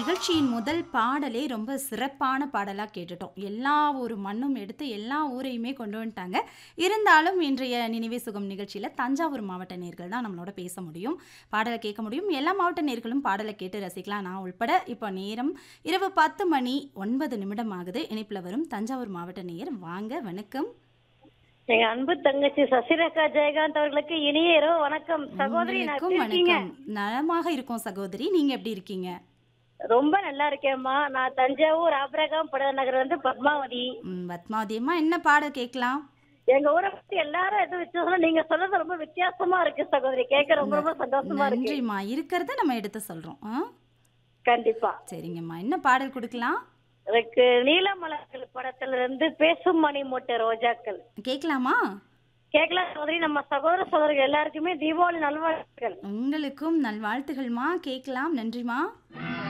நிகழ்ச்சியின் முதல் பாடலே ரொம்ப சிறப்பான பாடலா கேட்டுட்டோம். எல்லா ஊரு மண்ணும் எடுத்து எல்லா ஊரையுமே கொண்டு வந்துட்டாங்க. இருந்தாலும் இன்றைய நினைவே சுகம் நிகழ்ச்சியில தஞ்சாவூர் மாவட்ட நேயர்கள் தான் நம்மளோட பேச முடியும். பாடல கேட்க முடியும். எல்லா மாவட்ட நேயர்களும் பாடல கேட்டு ரசிக்கலாம். நான் உள்பட. இப்போ நேரம் இரவு 10 மணி 9 நிமிடம் ஆகுது. இணைப்பில வரும் தஞ்சாவூர் மாவட்ட நேயர் வாங்க வணக்கம். எங்க அன்பு தங்கச்சி சசிரேகா ஜெயகாந்த் அவர்களுக்கு இனிய இரவு வணக்கம் சகோதரி நான் உங்களுக்கும் எப்படி இருக்கீங்க வணக்கம். நலமாக இருக்கோம் சகோதரி. நீங்க எப்படி இருக்கீங்க? ரொம்ப நல்லா இருக்கேம்மா நான் தஞ்சாவூர் ஆபரகாம் பட நகர் வந்து பத்மாவதி ம், பத்மாவதி அம்மா என்ன பாடல் கேட்கலாம்? எங்க ஊரை பத்தி எல்லாரும் எது வித்தியாசம் நீங்க சொல்றது ரொம்ப வித்தியாசமா இருக்கு சகோதரி கேட்க ரொம்ப ரொம்ப சந்தோஷமா இருக்கு நன்றிம்மா. இருக்கிறத நம்ம எடுத்து சொல்றோம். ஆ? கண்டிப்பா சரிங்கம்மா. என்ன பாடல் கொடுக்கலாம்? எனக்கு நீலமலர்கள் படத்துல இருந்து பேசும் மணி மூட்டை ரோஜாக்கள் கேட்கலாமா? கேட்கலாம் சகோதரி நம்ம சகோதர சகோதரிகள் எல்லாருக்குமே தீபாவளி நல்வாழ்த்துக்கள் உங்களுக்கும் நல்வாழ்த்துகள்மா. கேட்கலாம். நன்றிம்மா.